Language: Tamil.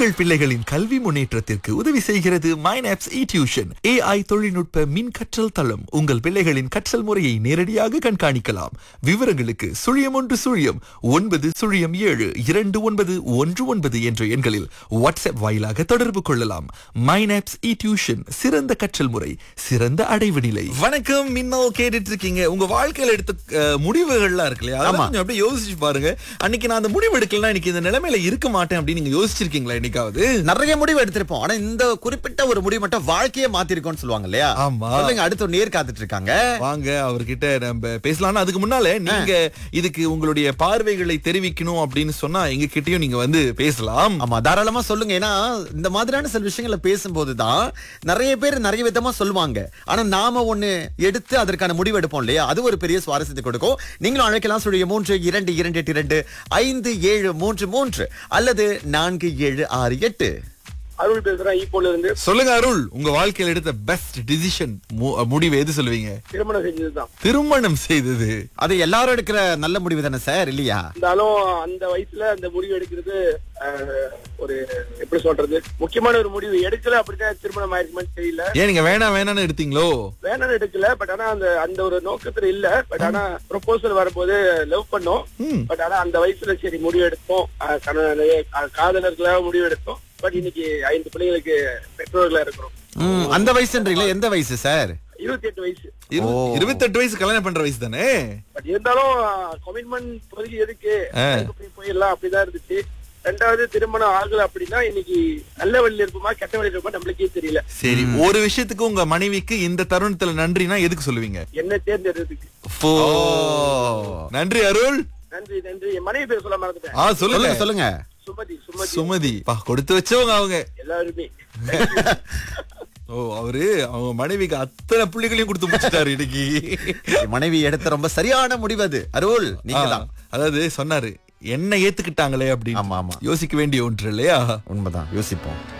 உங்கள் பிள்ளைகளின் கல்வி முன்னேற்றத்திற்கு உதவி செய்கிறது மைனாப்ஸ் இ டியூஷன் ஏஐ தொழில்நுட்ப மின் கற்றல் தளம் உங்கள் பிள்ளைகளின் கற்றல் முறையை நேரடியாக கண்காணிக்கலாம் விவரங்களுக்கு சுழியம் ஒன்று சுழியம் ஒன்பது சுழியம் ஏழு இரண்டு ஒன்பது ஒன்று ஒன்பது என்ற எண்களில் வாட்ஸ்அப் வாயிலாக தொடர்பு கொள்ளலாம் மைனாப்ஸ் இ டியூஷன் சிறந்த கற்றல் முறை சிறந்த அடைவு நிலை வணக்கம் மின்னல் கேட்டுட்டு இருக்கீங்க உங்க வாழ்க்கையில எடுத்த அஹ், முடிவுகள்லாம் இருக்கு இல்லையா அதெல்லாம் கொஞ்சம் அப்படியே யோசிச்சு பாருங்க அன்னைக்கு நான் அந்த முடிவு எடுக்கலாம் இன்னைக்கு இந்த நிலைமையில இருக்க மாட்டேன் அப்படின்னு நீங்க யோசிச்சிருக்கீங்களா என்னைக்காவது நிறைய முடிவு எடுத்திருப்போம் ஆனா இந்த குறிப்பிட்ட ஒரு முடிவு மட்டும் வாழ்க்கையே மாத்திருக்கோம்னு சொல்லுவாங்க இல்லையா ஆமா. சொல்லுங்க அடுத்த ஒரு நேர் காத்துட்டு இருக்காங்க வாங்க அவர்கிட்ட நம்ம பேசலாம் அதுக்கு முன்னால நீங்க இதுக்கு உங்களுடைய பார்வைகளை தெரிவிக்கணும் அப்படின்னு சொன்னா எங்க கிட்டயும் நீங்க வந்து பேசலாம் ஆமா தாராளமா சொல்லுங்க ஏன்னா இந்த மாதிரியான சில விஷயங்களை பேசும்போதுதான் நிறைய பேர் நிறைய விதமா சொல்லுவாங்க ஆனா நாம ஒண்ணு எடுத்து அதற்கான முடிவு எடுப்போம் இல்லையா அது ஒரு பெரிய சுவாரஸ்யத்தை கொடுக்கும் நீங்களும் அழைக்கலாம் சொல்லுங்க மூன்று இரண்டு இரண்டு எட்டு இரண்டு ஐந்து ஏழு மூன்று மூன்று அல்லது நான்கு ஏழு ஆறு எட்டு அருள் பேசுறேன் ஈப்போல இருந்து சொல்லுங்க அருள் உங்க வாழ்க்கையில எடுத்த பெஸ்ட் டிசிஷன் முடிவு எது சொல்லுவீங்க திருமணம் செஞ்சதுதான் திருமணம் செய்தது அது எல்லாரும் எடுக்கிற நல்ல முடிவு தானே சார் இல்லையா இருந்தாலும் அந்த வயசுல அந்த முடிவு எடுக்கிறது அஹ், ஒரு எப்படி சொல்றது முக்கியமான ஒரு முடிவு எடுக்கல அப்படிதான் திருமணம் ஆயிருக்குமான்னு தெரியல ஏன் நீங்க வேணாம் வேணாம்னு எடுத்தீங்களோ வேணாம்னு எடுக்கல பட் ஆனா அந்த அந்த ஒரு நோக்கத்துல இல்ல பட் ஆனா ப்ரொபோசல் வரும்போது லவ் பண்ணோம் ம். பட் ஆனா அந்த வயசுல சரி முடிவு எடுத்தோம் அஹ், கணவன் கா- காதலர்களாக முடிவு எடுத்தோம் பட் இன்னைக்கு ஐந்து பிள்ளைங்களுக்கு பெற்றோர்களா இருக்கிறோம் ம், அந்த வயசுன்றீங்களா எந்த வயசு சார் இருபத்தி எட்டு வயசு இரு- ஓ. இருபத்தெட்டு வயசு கல்யாணம் பண்ற வயசு தானே பட் இருந்தாலும் கமிட்மெண்ட் இப்போதைக்கு எதுக்கு ஆ. அதுக்கு போய் போயிடலாம் அப்படிதான் இருந்துச்சு ரெண்டாவது திருமணம் ஆகல அப்படின்னா இன்னைக்கு நல்ல வழியில இருப்போமா கெட்ட வழியில இருப்போமா நம்மளுக்கே தெரியல சரி ஒரு விஷயத்துக்கு உங்க மனைவிக்கு இந்த தருணத்துல நன்றினா எதுக்கு சொல்லுவீங்க என்ன தேர்ந்தெடுத்ததுக்கு ஓ. ஓ. நன்றி அருள் நன்றி நன்றி என் மனைவி பேர் சொல்ல மறந்துட்டேன் ஆ சொல்லுங்க சொல்லுங்க சொல்லுங்க சுமதி சுமதி சுமதி பா கொடுத்து வச்சவங்க அவங்க எல்லாருமே ஓ அவரு அவங்க மனைவிக்கு அத்தனை புள்ளிகளையும் கொடுத்து முடிச்சிட்டாரு இன்னைக்கு மனைவி எடுத்த ரொம்ப சரியான முடிவு அது அருள் நீங்க தான் ஆ, அதாவது சொன்னாரு என்ன ஏத்துக்கிட்டாங்களே அப்படின்னு ஆமா, ஆமா. யோசிக்க வேண்டிய ஒன்று இல்லையா உண்மைதான் யோசிப்போம்